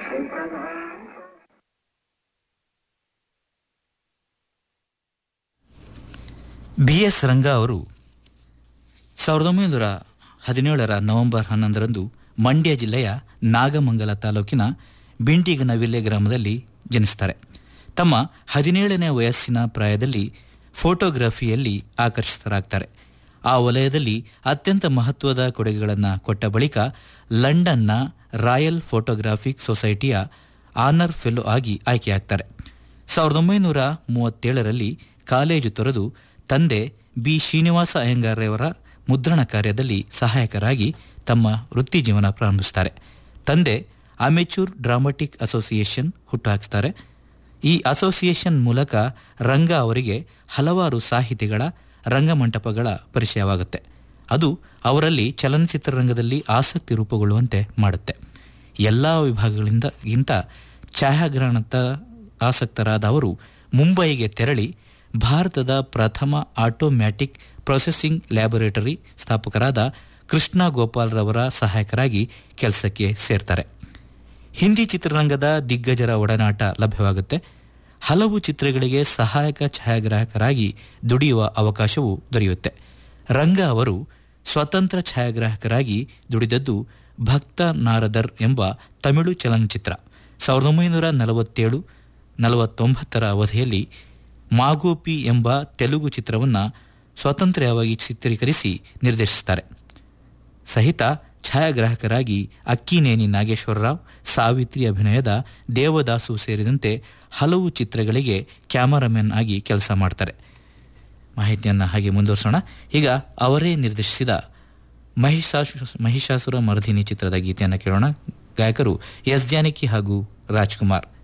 B S ರಂಗ ಅವರು ಸಾವಿರದ ಒಂಬೈನೂರ ಹದಿನೇಳರ ನವೆಂಬರ್ ಹನ್ನೊಂದರಂದು ಮಂಡ್ಯ ಜಿಲ್ಲೆಯ ನಾಗಮಂಗಲ ತಾಲೂಕಿನ ಬಿಂಟಿಗನವಿಲ್ಲೆ ಗ್ರಾಮದಲ್ಲಿ ಜನಿಸ್ತಾರೆ ತಮ್ಮ ಹದಿನೇಳನೇ ವಯಸ್ಸಿನ ಪ್ರಾಯದಲ್ಲಿ ಫೋಟೋಗ್ರಫಿಯಲ್ಲಿ ಆಕರ್ಷಿತರಾಗ್ತಾರೆ ಆ ವಲಯದಲ್ಲಿ ಅತ್ಯಂತ ಮಹತ್ವದ ಕೊಡುಗೆಗಳನ್ನು ಕೊಟ್ಟ ಬಳಿಕ ಲಂಡನ್ನ ರಾಯಲ್ ಫೋಟೋಗ್ರಾಫಿಕ್ ಸೊಸೈಟಿಯ ಆನರ್ ಫೆಲೋ ಆಗಿ ಆಯ್ಕೆಯಾಗ್ತಾರೆ ಸಾವಿರದ ಒಂಬೈನೂರ ಮೂವತ್ತೇಳರಲ್ಲಿ ಕಾಲೇಜು ತೊರೆದು ತಂದೆ ಬಿ ಶ್ರೀನಿವಾಸ ಅಯ್ಯಂಗಾರ್ಯವರ ಮುದ್ರಣ ಕಾರ್ಯದಲ್ಲಿ ಸಹಾಯಕರಾಗಿ ತಮ್ಮ ವೃತ್ತಿ ಜೀವನ ಪ್ರಾರಂಭಿಸ್ತಾರೆ ತಂದೆ ಅಮೆಚೂರ್ ಡ್ರಾಮಾಟಿಕ್ ಅಸೋಸಿಯೇಷನ್ ಹುಟ್ಟುಹಾಕಿಸ್ತಾರೆ ಈ ಅಸೋಸಿಯೇಷನ್ ಮೂಲಕ ರಂಗ ಅವರಿಗೆ ಹಲವಾರು ಸಾಹಿತಿಗಳ ರಂಗಮಂಟಪಗಳ ಪರಿಚಯವಾಗುತ್ತೆ ಅದು ಅವರಲ್ಲಿ ಚಲನಚಿತ್ರರಂಗದಲ್ಲಿ ಆಸಕ್ತಿ ರೂಪುಗೊಳ್ಳುವಂತೆ ಮಾಡುತ್ತೆ ಎಲ್ಲ ವಿಭಾಗಗಳಿಂದ ಗಿಂತ ಛಾಯಾಗ್ರಹಣದ ಆಸಕ್ತರಾದ ಅವರು ಮುಂಬಯಿಗೆ ತೆರಳಿ ಭಾರತದ ಪ್ರಥಮ ಆಟೋಮ್ಯಾಟಿಕ್ ಪ್ರೊಸೆಸಿಂಗ್ ಲ್ಯಾಬೊರೇಟರಿ ಸ್ಥಾಪಕರಾದ ಕೃಷ್ಣ ಗೋಪಾಲ್ರವರ ಸಹಾಯಕರಾಗಿ ಕೆಲಸಕ್ಕೆ ಸೇರ್ತಾರೆ ಹಿಂದಿ ಚಿತ್ರರಂಗದ ದಿಗ್ಗಜರ ಒಡನಾಟ ಲಭ್ಯವಾಗುತ್ತೆ ಹಲವು ಚಿತ್ರಗಳಿಗೆ ಸಹಾಯಕ ಛಾಯಾಗ್ರಾಹಕರಾಗಿ ದುಡಿಯುವ ಅವಕಾಶವೂ ದೊರೆಯುತ್ತೆ ರಂಗ ಅವರು ಸ್ವತಂತ್ರ ಛಾಯಾಗ್ರಾಹಕರಾಗಿ ದುಡಿದದ್ದು ಭಕ್ತ ನಾರದರ್ ಎಂಬ ತಮಿಳು ಚಲನಚಿತ್ರ ಸಾವಿರದ ಒಂಬೈನೂರ ನಲವತ್ತೇಳು ನಲವತ್ತೊಂಬತ್ತರ ಅವಧಿಯಲ್ಲಿ ಮಾಗೋಪಿ ಎಂಬ ತೆಲುಗು ಚಿತ್ರವನ್ನು ಸ್ವತಂತ್ರವಾಗಿ ಚಿತ್ರೀಕರಿಸಿ ನಿರ್ದೇಶಿಸುತ್ತಾರೆ ಸಹಿತ ಛಾಯಾಗ್ರಾಹಕರಾಗಿ ಅಕ್ಕಿನೇನಿ ನಾಗೇಶ್ವರರಾವ್ ಸಾವಿತ್ರಿ ಅಭಿನಯದ ದೇವದಾಸು ಸೇರಿದಂತೆ ಹಲವು ಚಿತ್ರಗಳಿಗೆ ಕ್ಯಾಮರಾಮನ್ ಆಗಿ ಕೆಲಸ ಮಾಡ್ತಾರೆ ಮಾಹಿತಿಯನ್ನು ಹಾಗೆ ಮುಂದುವರಿಸೋಣ ಈಗ ಅವರೇ ನಿರ್ದೇಶಿಸಿದ ಮಹಿಷಾಸು ಮಹಿಷಾಸುರ ಮರ್ಧಿನಿ ಚಿತ್ರದ ಗೀತೆಯನ್ನು ಕೇಳೋಣ ಗಾಯಕರು ಎಸ್ ಜಾನಕಿ ಹಾಗೂ ರಾಜ್ಕುಮಾರ್